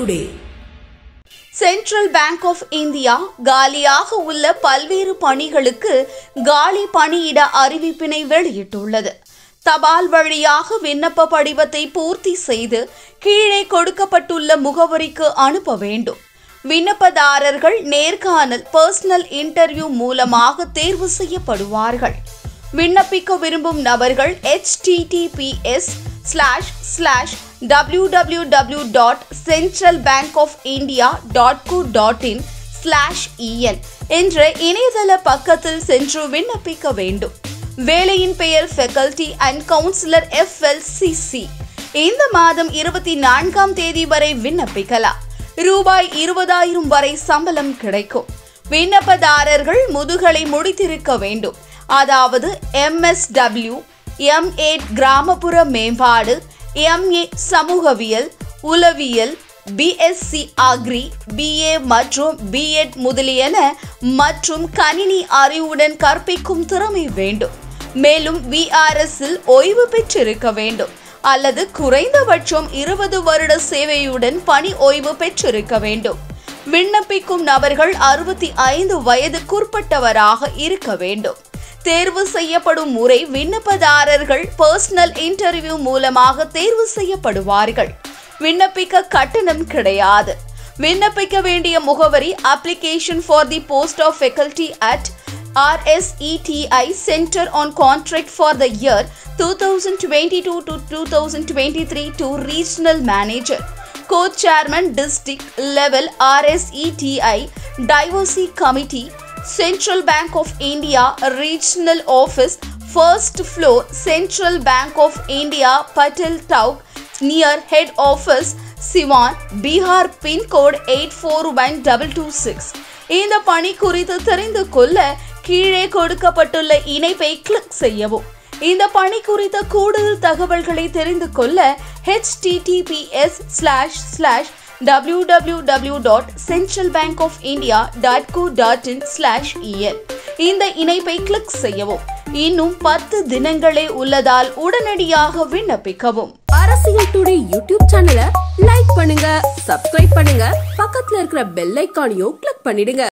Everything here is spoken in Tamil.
Today Central bank of India காலியாக உள்ள பல்வேறு பணிகளுக்கு காலி பணியிட அறிவிப்பினை வெளியிட்டுள்ளது தபால் வழியாக விண்ணப்ப படிவத்தை பூர்த்தி செய்து கீழே கொடுக்கப்பட்டுள்ள முகவரிக்கு அனுப்ப வேண்டும் விண்ணப்பதாரர்கள் நேர்காணல் பர்சனல் இன்டர்வியூ மூலமாக தேர்வு செய்யப்படுவார்கள் விண்ணப்பிக்க விரும்பும் நபர்கள் https slash slash W W W dot central bank of India dot co dot in slash EN என்ற இணையதள பக்கத்தில் சென்று விண்ணப்பிக்க வேண்டும் வேலையின் பெயர் ஃபெக்கல்டி அண்ட் கவுன்சிலர் எஃப்எல்சிசி இந்த மாதம் இருபத்தி நான்காம் தேதி வரை விண்ணப்பிக்கலாம் ரூபாய் இருபதாயிரம் வரை சம்பளம் கிடைக்கும் விண்ணப்பதாரர்கள் முதுகலை முடித்திருக்க வேண்டும் அதாவது எம்எஸ்டபிள்யூ எம்ஏ கிராமப்புற மேம்பாடு எம்ஏ சமூகவியல் உளவியல் பிஎஸ்சி அக்ரி பிஏ மற்றும் பிஎட் முதலியன மற்றும் கணினி அறிவுடன் கற்பிக்கும் திறமை வேண்டும் மேலும் விஆர்எஸ்ஸில் ஓய்வு பெற்றிருக்க வேண்டும் அல்லது குறைந்தபட்சம் இருபது வருட சேவையுடன் பணி ஓய்வு பெற்றிருக்க வேண்டும் விண்ணப்பிக்கும் நபர்கள் அறுபத்தி ஐந்து வயதுக்குட்பட்டவராக இருக்க வேண்டும் தேர்வு செய்யப்படும் முறை விண்ணப்பதாரர்கள் பர்சனல் இன்டர்வியூ மூலமாக தேர்வு செய்யப்படுவார்கள் விண்ணப்பிக்க கட்டணம் கிடையாது விண்ணப்பிக்க வேண்டிய முகவரி application for the post of faculty at RSETI Center on Contract for the year 2022 to 2023 to Regional Manager, Co-Chairman District Level RSETI Diversity Committee, Central Bank of India Regional Office, First Floor, Central Bank of India, Patel Tauk, near Head Office, Siwan, Bihar PIN code 841226. இந்த பணி குறித்து தெரிந்து கொள்ள கீழே கொடுக்கப்பட்டுள்ள இணைப்பை கிளிக் செய்யவும் இந்த பணி குறித்த கூடுதல் தகவல்களை தெரிந்து கொள்ள https slash slash W W W dot central bank of India dot co dot in slash EN இந்த இணைப்பை கிளிக் செய்யவும் இன்னும் பத்து தினங்களே உள்ளதால் உடனடியாக விண்ணப்பிக்கவும் அரசியல் டுடே யூடியூப் சேனலை லைக் பண்ணுங்க சப்ஸ்கிரைப் பண்ணுங்க பக்கத்துல இருக்கிற பெல் ஐக்கானையும் கிளிக் பண்ணிடுங்க